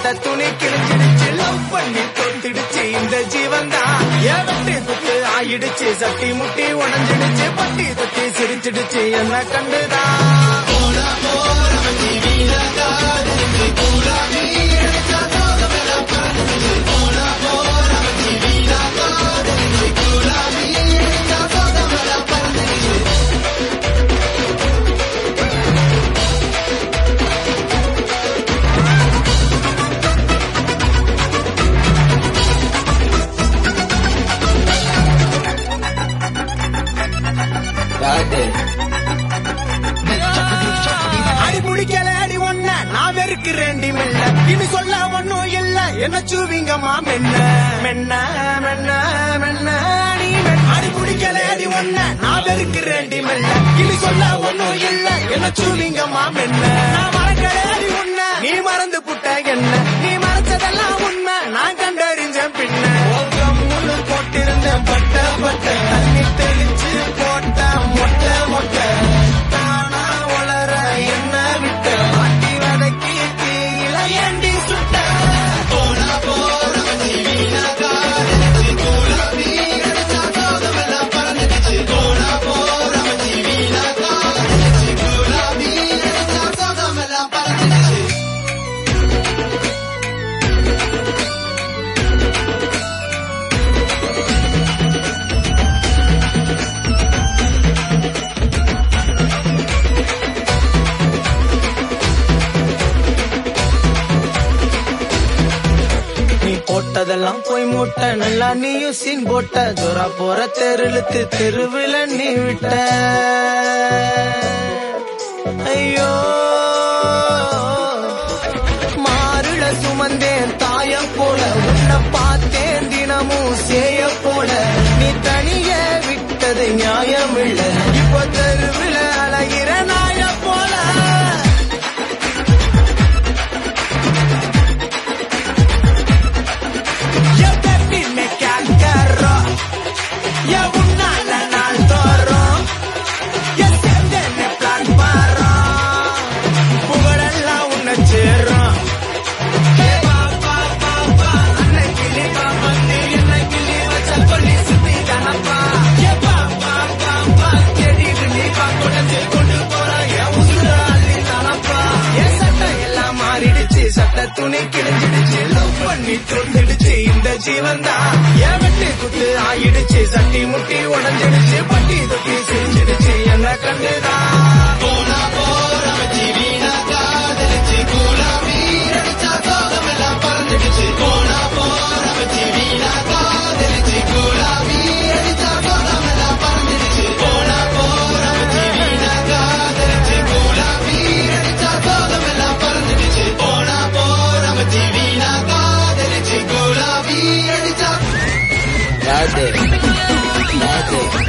சட்ட துணி கிழிஞ்சிடுச்சு லவ் பண்ணி தொத்திடுச்சு இந்த ஜீவன் தான் ஏவட்டி குத்து ஆயிடுச்சு சட்டி முட்டி உடஞ்சிடுச்சு பட்டி தொட்டி சிரிச்சிடுச்சு என்ன கண்டுதான் அடி பிடிக்கல அடி ஒண்ண நான் வெறுக்கிறேன்டி மெல்ல இனி சொல்ல ஒண்ணும் இல்ல என்ன சூவிங்கம்மா மென்ன மென்ன மென்ன மென்ன நீ மென்ன. அடி பிடிக்கல அடி ஒண்ண நான் வெறுக்கிறேன்டி மெல்ல இனி சொல்ல ஒண்ணும் இல்ல என்ன சூவிங்கம்மா மென்ன நான் மறக்கல அடி உன்ன நீ மறந்து புட்ட என்ன நீ மறைச்சதெல்லாம் உண்மை நான் கண்டறிஞ்சேன் பின்ன ஓக்கம் முழு போட்டிருந்த பட்ட பட்ட தண்ணி தெளிச்சு போட்ட மொட்டை மொட்டை தானா வளர என்ன விட்ட மாட்டி வதக்கி தீயில ஏண்டி சுட்ட போனா போற நீ போட்டதெல்லாம் போய் மூட்ட நல்லா நீயும் சீன் போட்ட ஜோரா போற தெருளுத்து தெருவில் நீ விட்ட ஐயோ மாறுட சுமந்தேன் தாய போல உன்னை பார்த்தேன் தினமும் சேய போல நீ தனிய விட்டது நியாயம் இல்ல இப்போ தெருவில் அழகிற நாய போல Yo te dime que agarro Ya una lana al toro Ya tiene plan para புகழெல்லாம் உன்னை சேரும் ஏ பா, பா, பா, பா. அன்னை கிளி பா, வந்து என்னை கிளி வச்ச கொல்லி சுத்தி தானப்பா. ஏ பா, பா, பா, பா. தேடிட்டு நீ பா, குடஞ்சு கொண்டு போற என் உசுர அள்ளி தானப்பா. என் சட்டை எல்லாம் மாறிடுச்சு சட்ட துணி கிழிஞ்சிடுச்சு லவ் பண்ணி தொட்டுடுச்சு இந்த ஜீவன் தான் என் வெட்டி குத்து ஆயிடுச்சு சட்டி முட்டி உடஞ்சிடுச்சு பட்டி தொட்டி சிரிஞ்சிடுச்சு என்ன கண்டுதான் போனா போற ஜீவினா காதலிச்சு கூலாவி அடிச்சா சோகம் எல்லாம் பறந்துடுச்சு போனா போற ஜீவினா காதலிச்சு கூலாவி அடிச்சா சோகம் எல்லாம் பறந்துடுச்சு போனா போற ஜீவினா காதலிச்சு கூலாவி அடிச்சா சோகம் எல்லாம் பறந்துடுச்சு போனா போற ஜீவினா காதலிச்சு கூலாவி அடிச்சா Date, date,